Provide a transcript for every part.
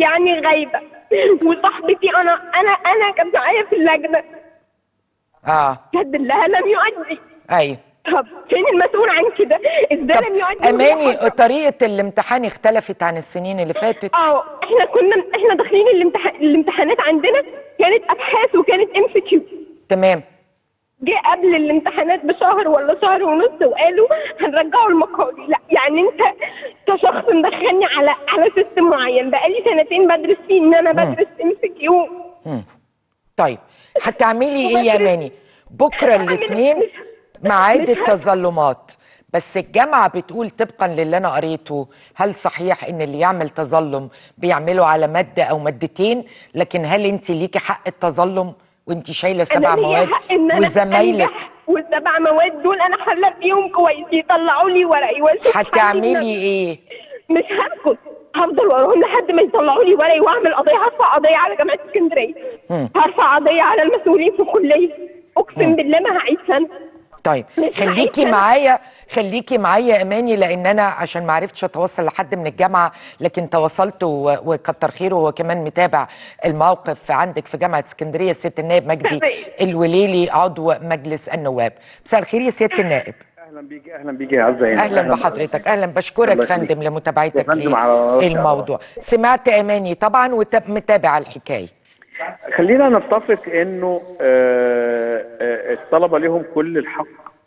يعني غايبه وصاحبتي انا انا انا كانت معايا في اللجنه اه جد لها لم يؤدي ايوه طب فين المسؤول عن كده ازاي طب لم يؤدي اماني طريقه الامتحان اختلفت عن السنين اللي فاتت اه احنا كنا احنا داخلين الامتحان الامتحانات عندنا كانت ابحاث وكانت ام سي كيو تمام جه قبل الامتحانات بشهر ولا شهر ونص وقالوا هنرجعوا المقالي لا يعني انت كشخص مدخلني على على سيستم معين بقالي سنتين بدرس فيه ان انا بدرس ام سي كيو طيب هتعملي ايه يا اماني بكره الاثنين ميعاد التظلمات بس الجامعة بتقول طبقا للي أنا قريته هل صحيح إن اللي يعمل تظلم بيعمله على مادة أو مادتين لكن هل أنت ليكي حق التظلم وأنت شايلة سبع أنا ليا مواد حق إن أنا وزمايلك أنجح والسبع مواد دول انا حله فيهم كويس يطلعوا لي ورقي واشوف حلي هتعملي بنفسي. إيه؟ مش هسكت هفضل وراهم لحد ما يطلعوا لي ورقي واعمل قضيه هرفع قضيه على جامعه اسكندريه مم. هرفع قضيه على المسؤولين في الكليه اقسم بالله ما هعيد سنه طيب مش خليكي عايزة. معايا خليكي معايا يا اماني لان انا عشان ما عرفتش اتواصل لحد من الجامعه لكن تواصلت و- وكتر خيره هو كمان متابع الموقف عندك في جامعه اسكندريه سياده النائب مجدي تمام. الوليلي عضو مجلس النواب مساء الخير يا سياده النائب اهلا بيكي اهلا بيكي يا عزه هنا اهلا بحضرتك اهلا بشكرك الله يخليك. فندم لمتابعتك يا فندم على راسي، على للموضوع سمعت اماني طبعا ومتابع الحكايه خلينا نتفق انه آه، آه، الطلبه لهم كل الحق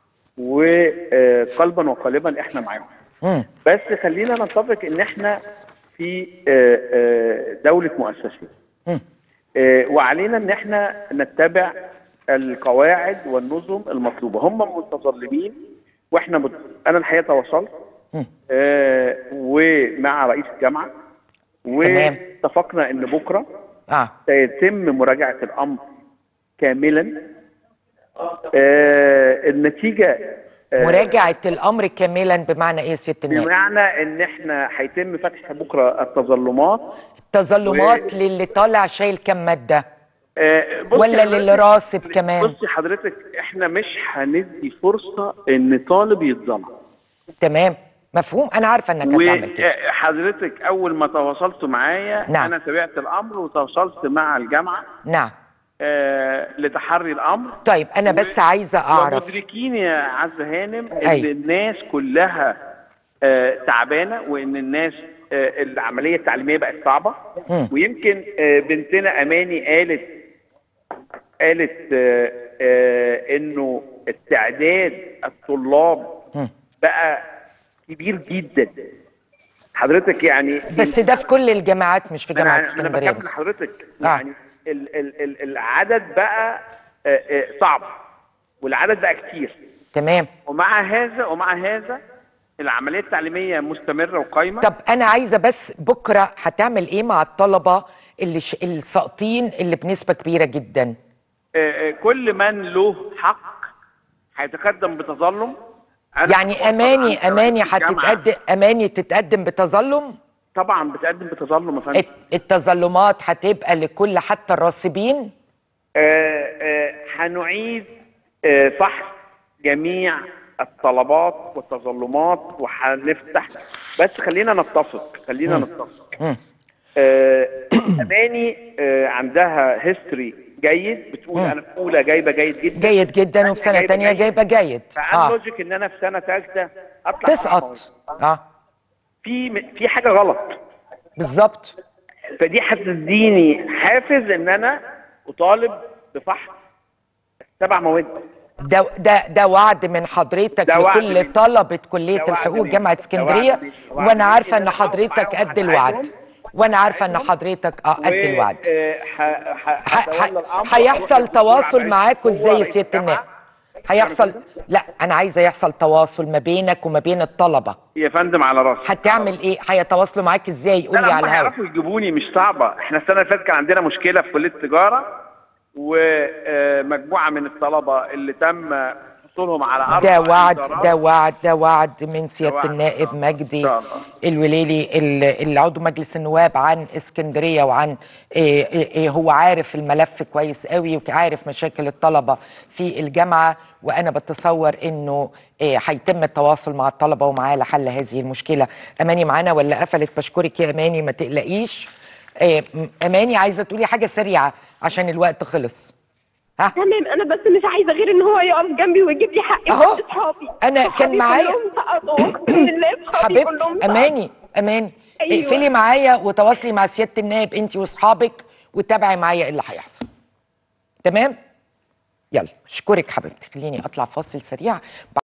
وقلبا وقالبا احنا معاهم مم. بس خلينا نتفق ان احنا في آه، آه، دوله مؤسسين مم. آه، وعلينا ان احنا نتبع القواعد والنظم المطلوبه هم متظلمين واحنا مت... انا الحقيقه تواصلت مم. آه، ومع رئيس الجامعه تمام. واتفقنا ان بكره اه سيتم مراجعه الامر كاملا آه، النتيجه آه، مراجعه الامر كاملا بمعنى ايه يا سياده النائب بمعنى ان احنا هيتم فتح بكره التظلمات تظلمات و- للي طالع شايل كام ماده آه، بصي ولا حضرتك- للي راسب كمان بصي حضرتك احنا مش هندي فرصه ان طالب يتظلم تمام مفهوم انا عارفه انك هتعمل كده وحضرتك اول ما تواصلتوا معايا نعم. انا تابعت الامر وتواصلت مع الجامعه نعم آه لتحري الامر طيب انا بس عايزه اعرف ومدركين يا عز هانم ان أيوة. الناس كلها آه تعبانه وان الناس آه العمليه التعليميه بقت صعبه مم. ويمكن آه بنتنا اماني قالت قالت آه آه انه استعداد الطلاب مم. بقى كبير جدا حضرتك يعني بس ده في كل الجامعات مش في انا جامعه انا اسكندريه بكمل بس حضرتك آه. يعني ال ال ال العدد بقى آه، آه، صعب والعدد بقى كتير تمام ومع هذا ومع هذا العمليه التعليميه مستمره وقايمه طب انا عايزه بس بكره هتعمل ايه مع الطلبه اللي ش... الساقطين اللي بنسبه كبيره جدا آه، آه، كل من له حق هيتقدم بتظلم أنا يعني بفضل اماني عن اماني رئيس الجامعة. هتتقدم اماني تتقدم بتظلم طبعا بتقدم بتظلم يا فندم الت- التظلمات هتبقى لكل حتى الراسبين آه، آه، هنعيد آه، فحص جميع الطلبات والتظلمات وهنفتح بس خلينا نتفق خلينا نتفق مم. آه، اماني آه، عندها هيستوري جيد بتقول انا في اولى جايبه جيد جدا جيد جدا وفي سنه جايبة تانية جيد. جايبه جيد فانا اه لوجيك ان انا في سنه ثالثه اطلع تسقط اه في في حاجه غلط بالظبط فدي هتديني حافز ان انا اطالب بفحص سبع مواد ده ده ده وعد من حضرتك ده وعد لكل مني. طلبه كليه ده وعد الحقوق مني. جامعه ده اسكندريه وعد مني. وعد وانا مني عارفه إن ان أنا هقف حضرتك معاهم قد الوعد هساعدهم. وانا عارفه ان هساعدهم. حضرتك اه قد الوعد و- ح- ح- ح- هتولى ح- الأمر هيحصل وأروح تواصل للدكتور معاكوا عبد ازاي يا العزيز سياده هو النائب رئيس هيحصل لا انا عايزه يحصل تواصل ما بينك وما بين الطلبه يا فندم على راسي هتعمل ايه هيتواصلوا معاك ازاي لا قول لي لا على هم الهوا هيعرفوا يجيبوني مش صعبه احنا السنه اللي فاتت كان عندنا مشكله في كليه التجاره ومجموعه من الطلبه اللي تم حصولهم على اربع ده وعد إنذارات. ده وعد ده وعد من سياده وعد. النائب إن مجدي شاء الله. الوليلي ال- اللي عضو مجلس النواب عن اسكندريه وعن إيه إيه إيه هو عارف الملف كويس قوي وعارف مشاكل الطلبه في الجامعه وانا بتصور انه إيه هيتم التواصل مع الطلبه ومعاه لحل هذه المشكله اماني معانا ولا قفلت بشكرك يا اماني ما تقلقيش آه، م- اماني عايزه تقولي حاجه سريعه عشان الوقت خلص ها تمام انا بس مش عايزه غير ان هو يقف جنبي ويجيب لي حقي أهو. وبس اصحابي أنا كان صحابي معايا- كلهم سقطوا اقسم بالله اصحابي حبيبتي كلهم سقطوا. اماني اماني أيوة. اقفلي معايا وتواصلي مع سياده النائب انت واصحابك وتابعي معايا ايه اللي هيحصل تمام يلا اشكرك حبيبتي خليني اطلع فاصل سريع